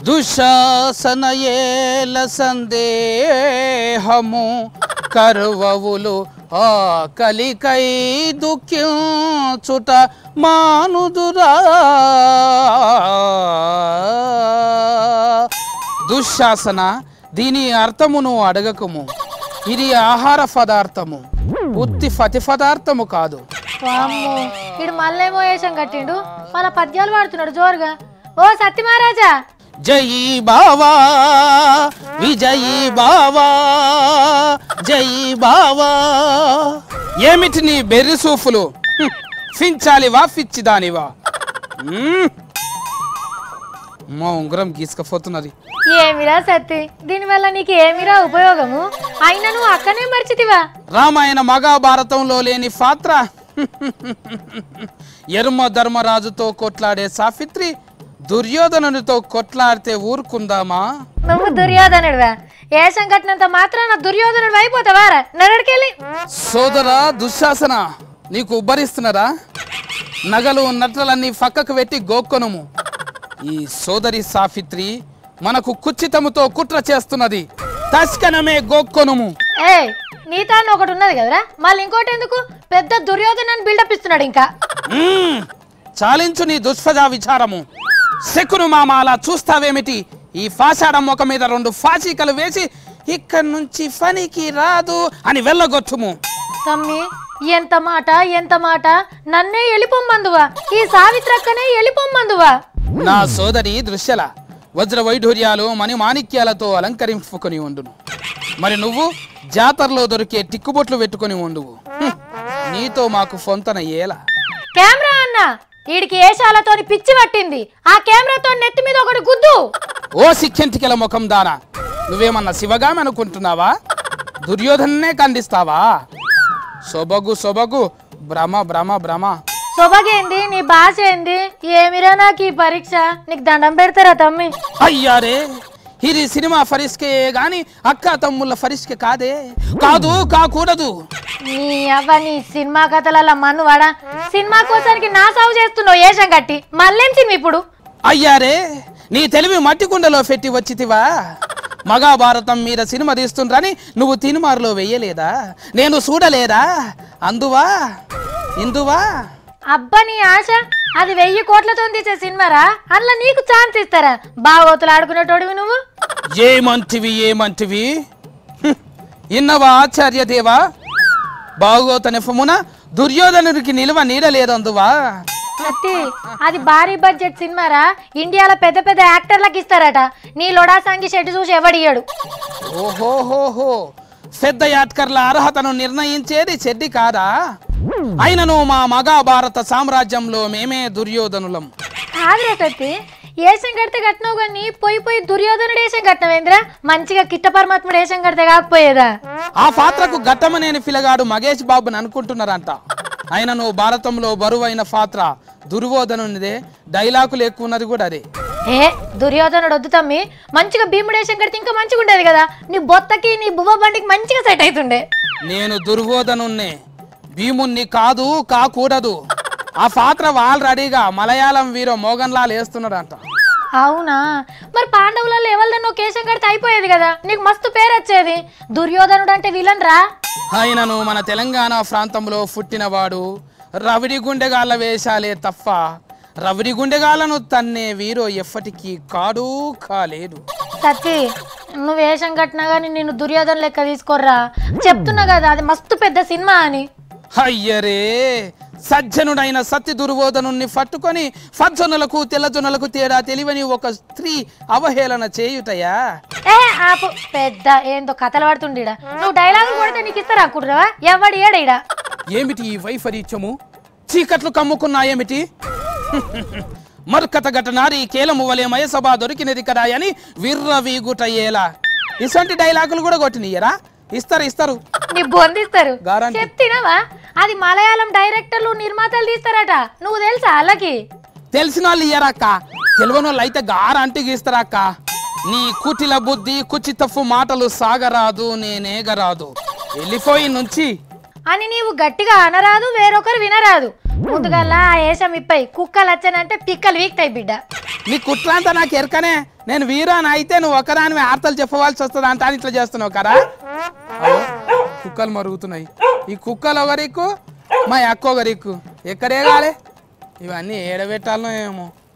దుశాసన ఏల సందేహము కరువవులు ఆ కలికై దుఃఖించుట మానుదురా దుశ్శాసన దీని అర్థమును అడగకము ఇది ఆహార పదార్థము ఉత్తి పతి పదార్థము కాదు వామ్మో ఇడు మళ్ళేమో వేషం కట్టిండు మళ్ళా పద్యాలు పాడుతున్నాడు జోరుగా ఓ సత్య మహారాజా జయి బావా విజయి బావా జయి బావా ఏమిటి నీ బెర్రి సూఫులు హ్మ్. ఫించాలివా ఫిచ్చిదానివా మ్మ్. మా ఉంగరం గీసుకపోతున్నది ఏమిరా సత్తి దీనివల్ల నీకు ఏమిరా ఉపయోగము అయినా నువ్వు అక్కనే మర్చితివా రామాయణ మహాభారతంలో లేని పాత్ర ఎరుమ ధర్మరాజుతో కొట్లాడే సావిత్రి దుర్యోధనునితో కొట్లాడితే ఊరుకుందామా నువ్వు దుర్యోధనుడివా ఏషం కట్టినంత మాత్రాన దుర్యోధనుడు అయిపోతావారా నడడికెళ్ళి సోదరా దుశ్శాసన నీకు ఉబ్బరిస్తున్నారా నగలు నట్లలన్నీ పక్కకు పెట్టి గోక్కొనుము ఈ సోదరి సాఫిత్రి మనకు కుచ్చితముతో కుట్ర చేస్తున్నది తస్కనమే గోక్కొనుము ఏ నీతో అని ఒకటి ఉన్నది కదరా మళ్ళీ ఇంకోటి ఎందుకు పెద్ద దుర్యోధనని బిల్డప్ ఇస్తున్నాడు ఇంకా మ్మ్. చాలించు నీ దుష్పజా విచారము శకును మామ అలా చూస్తావేమిటి ఈ ఫాషాడం ముఖ మీద రెండు ఫాషికలు వేసి ఇక్కడి నుంచి పనికి రాదు అని వెళ్ళగొట్టుము తమ్మి ఎంత మాట ఎంత మాట నన్నే వెళ్ళిపోమ్మందువా ఈ సావిత్రక్కనే వెళ్ళిపోమ్మందువా నా సోదరి దృశ్యల వజ్ర వైఢూర్యాలు మణి మాణిక్యాలతో అలంకరించుకొని ఉండును మరి నువ్వు జాతరలో దొరికే టిక్కుబొట్లు పెట్టుకొని ఉండువు హ్మ్. నీతో మాకు ఫొంతన ఏలా కెమెరా అన్న వీడికి ఏషాలతోని పిచ్చి పట్టింది ఆ కెమెరాతో నెత్తి మీద ఒకటి గుద్దు ఓ సిక్కెంటికెల ముఖం దానా నువ్వేమన్నా శివగామి అనుకుంటున్నావా దుర్యోధననే ఖండిస్తావా సొబగు సొబగు భ్రమ భ్రమ భ్రమ సొబగేంది నీ భాష ఏంది ఏమిరా నాకు ఈ పరీక్ష నీకు దండం పెడతారా తమ్మి అయ్యారే ఇది సినిమా ఫరిస్కే గాని అక్క తమ్ముళ్ళ ఫరిస్కే కాదే కాదు కాకూడదు నీ అవ్వ నీ సినిమా కథల మన్ను వాడా సినిమా కోసానికి నా సాగు చేస్తున్నావు ఏషం కట్టి మళ్ళేం సినిమా ఇప్పుడు అయ్యారే నీ తెలివి మట్టి కుండలో పెట్టి వచ్చితివా మగాభారతం మీద సినిమా తీస్తుండ్రని నువ్వు తినుమారులో వెయ్యలేదా నేను చూడలేదా అందువా ఇందువా అబ్బా నీ ఆశ అది వెయ్యి కోట్లతో తీసే సినిమారా అందులో నీకు ఛాన్స్ ఇస్తారా బాగోతులు ఆడుకునేటోడివి నువ్వు ఏమంటివి ఏమంటివి హ్మ్. ఇన్నవా ఆచార్య దేవా బాగోత నిఫమున దుర్యోధనుడికి నిలువ నీడలేదందువా సత్తి అది భారీ బడ్జెట్ సినిమారా ఇండియాలో పెద్ద పెద్ద యాక్టర్లకు ఇస్తారట నీ లొడా సంగి షెట్టి చూసి ఎవడియ్యాడు ఓహోహోహో పెద్ద యాత్కర్ల అర్హతను నిర్ణయించేది చెడ్డి కాదా అయినను మా మగాభారత సామ్రాజ్యంలో మేమే దుర్యోధనులం కాదురా సత్తి ఏషం కడితే కట్టినావు కానీ పోయి పోయి దుర్యోధనుడు ఏషం కట్టినవేంద్రా మంచిగా కిట్ట పరమాత్ముడు ఏషం కడితే కాకపోయేదా ఆ పాత్రకు గట్టమనేని పిలగాడు మగేష్ బాబుని అనుకుంటున్నారంట అయినను భారతంలో బరువైన పాత్ర దుర్యోధనునిదే డైలాగులు ఎక్కువ ఉన్నది కూడా అదే ఏ దుర్యోధనుడు వద్దు తమ్మి మంచిగా భీముడు ఏషం కడితే ఇంకా మంచిగా ఉండేది కదా నీ బొత్తకి నీ బువ్వ బండికి మంచిగా సెట్ అవుతుండే నేను దుర్యోధనున్నే భీముణ్ణి కాదు కాకూడదు ఆ పాత్ర ఆల్రెడీగా మలయాళం వీరో మోగన్ లాల్ వేస్తున్నాడంట అవునా మరి పాండవులలో ఎవరిదన్నో కేశం కడితే అయిపోయేది కదా నీకు మస్తు పేరు వచ్చేది దుర్యోధనుడు అంటే విలన్ రా ఆయనను మన తెలంగాణ ప్రాంతంలో పుట్టినవాడు రవిడి గుండెగాళ్ళ వేషాలే తప్ప రవిడి గుండెగాళ్ళను తన్నే వీరో ఎప్పటికీ కాడు కాలేదు సత్తి నువ్వు వేషం కట్టినా కానీ నేను దుర్యోధన లెక్క తీసుకోర్రా చెప్తున్నా కదా అది మస్తు పెద్ద సినిమా అని అయ్యరే సజ్జనుడైన సత్య దుర్బోధనుణ్ణి పట్టుకొని సజ్జనులకు తెల్లజొన్నలకు తేడా తెలివని ఒక స్త్రీ అవహేళన చేయుటయా ఏ ఆపు పెద్ద ఏందో కథలు పడుతుండీడా నువ్వు డైలాగులు కొడితే నీకు ఇస్తారా అనుకుంటున్నావా ఎవడు ఏడీడా ఏమిటి ఈ వైఫరీత్యము చీకట్లు కమ్ముకున్నాయేమిటి మరుకత ఘటనారి కేలము వలె మయసభ దొరికినది కదా అని విర్ర వీగుటయ్యేలా ఇటువంటి డైలాగులు కూడా కొట్టినయ్యరా ఇస్తారు ఇస్తారు నీ బొందిస్తారు Guarantee. చెప్తినవా అది మలయాళం డైరెక్టర్లు నిర్మాతలు తీస్తారట నువ్వు తెలుసా వాళ్ళకి తెలిసిన వాళ్ళు ఇయ్యరక్క తెలియని వాళ్ళు అయితే గారంటికి ఇస్తారక్క నీ కుటిల బుద్ధి కుచితఫు మాటలు సాగరాదు నేనేగరాదు వెళ్ళిపోయి నుంచి అని నీవు గట్టిగా అనరాదు వేరొకరు వినరాదు ముందుగల్లా ఆ ఏషం ఇప్పై కుక్కలు వచ్చానంటే పిక్కలు వీక్తాయి బిడ్డ నీ కుట్రంతా నాకు ఎరకనే నేను వీరాని అయితే నువ్వు ఒకదాని ఆర్తలు చెప్పవలసి వస్తుంది అంత అని ఇట్లా చేస్తున్నావు కదా అయ్యో, కుక్కలు మరుగుతున్నాయి ఈ కుక్కలు ఒకరిక్కు మా అక్క ఒకరిక్కు ఎక్కడే కాలే ఇవన్నీ ఏడబెట్టాలనో ఏమో